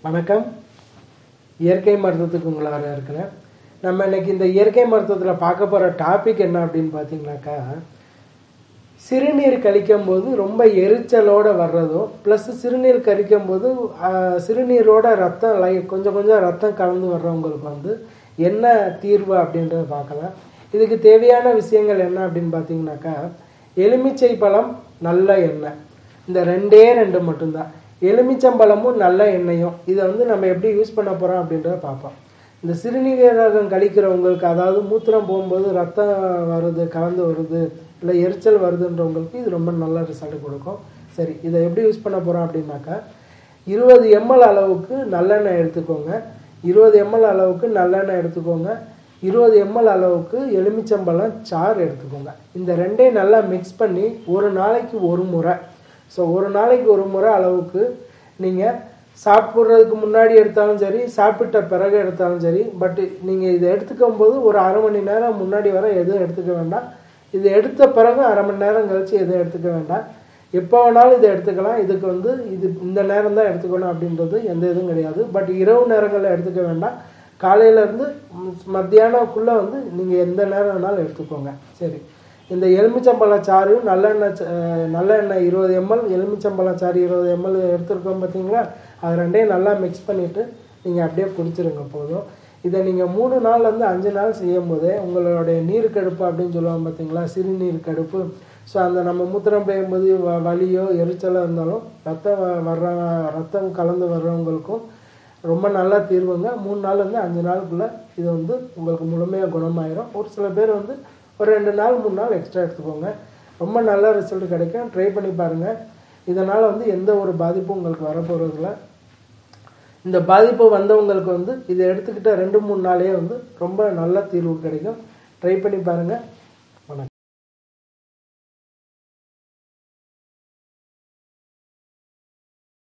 வணக்கம் இயற்கை மருத்துவத்துக்கு உங்களை வர இருக்கிறேன் நம்ம இன்னைக்கு இந்த இயற்கை மருத்துவத்தில் பார்க்க போகிற டாபிக் என்ன அப்படின்னு பார்த்தீங்கன்னாக்கா சிறுநீர் கழிக்கும் போது ரொம்ப எரிச்சலோட வர்றதும் ப்ளஸ் சிறுநீர் கழிக்கும் போது ஆஹ், சிறுநீரோட ரத்தம் லை கொஞ்சம் கொஞ்சம் ரத்தம் கலந்து வர்றவங்களுக்கு வந்து என்ன தீர்வு அப்படின்றத பார்க்கலாம் இதுக்கு தேவையான விஷயங்கள் என்ன அப்படின்னு பார்த்தீங்கன்னாக்கா எலுமிச்சை பழம் நல்ல எண்ணெய் இந்த ரெண்டே ரெண்டு மட்டும்தான் எலுமிச்சம்பழமும் நல்ல எண்ணெயும் இதை வந்து நம்ம எப்படி யூஸ் பண்ண போகிறோம் அப்படின்றத பார்ப்போம் இந்த சிறுநீரகம் கழிக்கிறவங்களுக்கு அதாவது மூத்திரம் போகும்போது ரத்தம் வருது கலந்து வருது இல்லை எரிச்சல் வருதுன்றவங்களுக்கு இது ரொம்ப நல்ல ரிசல்ட் கொடுக்கும் சரி இதை எப்படி யூஸ் பண்ண போகிறோம் அப்படின்னாக்கா இருபது எம்எல் அளவுக்கு நல்லெண்ணெய் எடுத்துக்கோங்க இருபது எம்எல் அளவுக்கு நல்லெண்ணெய் எடுத்துக்கோங்க இருபது எம்எல் அளவுக்கு எலுமிச்சம்பழம் சாறு எடுத்துக்கோங்க இந்த ரெண்டையும் நல்லா மிக்ஸ் பண்ணி ஒரு நாளைக்கு ஒரு முறை ஸோ ஒரு நாளைக்கு ஒரு முறை அளவுக்கு நீங்கள் சாப்பிட்றதுக்கு முன்னாடி எடுத்தாலும் சரி சாப்பிட்ட பிறகு எடுத்தாலும் சரி பட் நீங்கள் இதை எடுத்துக்கும் போது ஒரு அரை மணி நேரம் முன்னாடி வரை எதுவும் எடுத்துக்க வேண்டாம் இது எடுத்த பிறகு அரை மணி நேரம் கழித்து எதுவும் எடுத்துக்க வேண்டாம் எப்போ வேணாலும் இதை எடுத்துக்கலாம் இதுக்கு வந்து இது இந்த நேரம் தான் எடுத்துக்கணும் அப்படின்றது எந்த இதுவும் கிடையாது பட் இரவு நேரங்களில் எடுத்துக்க வேண்டாம் காலையிலேருந்து மத்தியானக்குள்ளே வந்து நீங்கள் எந்த நேரம் வேணாலும் எடுத்துக்கோங்க சரி இந்த எலுமிச்சம்பழ சாறு நல்லெண்ணெய் ச- அஹ் நல்லெண்ணெய் இருபது எம்எல் எலுமிச்சம்பழ சாறு இருபது எம்எல் எடுத்துருக்கோம் பார்த்தீங்களா அது ரெண்டையும் நல்லா மிக்ஸ் பண்ணிவிட்டு நீங்கள் அப்படியே குடிச்சிருங்க போதும் இதை நீங்கள் மூணு நாள்லேருந்து அஞ்சு நாள் செய்யும் போதே உங்களுடைய நீர் கடுப்பு அப்படின்னு சொல்லுவாங்க பார்த்தீங்களா சிறுநீர் கடுப்பு ஸோ அந்த நம்ம மூத்திரம் பெய்யும்போது வ- வலியோ எரிச்சலோ இருந்தாலும் ரத்தம் வ- வர்ற ரத்தம் கலந்து வர்றவங்களுக்கும் ரொம்ப நல்லா தீர்வுங்க மூணு நாள்லேருந்து அஞ்சு நாளுக்குள்ளே இது வந்து உங்களுக்கு முழுமையாக குணமாயிரும் ஒரு சில பேர் வந்து ஒரு ரெண்டு நாள் மூணு நாள் எக்ஸ்ட்ரா எடுத்துக்கோங்க ரொம்ப நல்ல ரிசல்ட் கிடைக்கும் ட்ரை பண்ணி பாருங்கள் இதனால் வந்து எந்த ஒரு பாதிப்பும் உங்களுக்கு வரப்போகிறதில்ல இந்த பாதிப்பு வந்தவங்களுக்கு வந்து இதை எடுத்துக்கிட்ட ரெண்டு மூணு நாளே வந்து ரொம்ப நல்ல தீர்வு கிடைக்கும் ட்ரை பண்ணி பாருங்கள்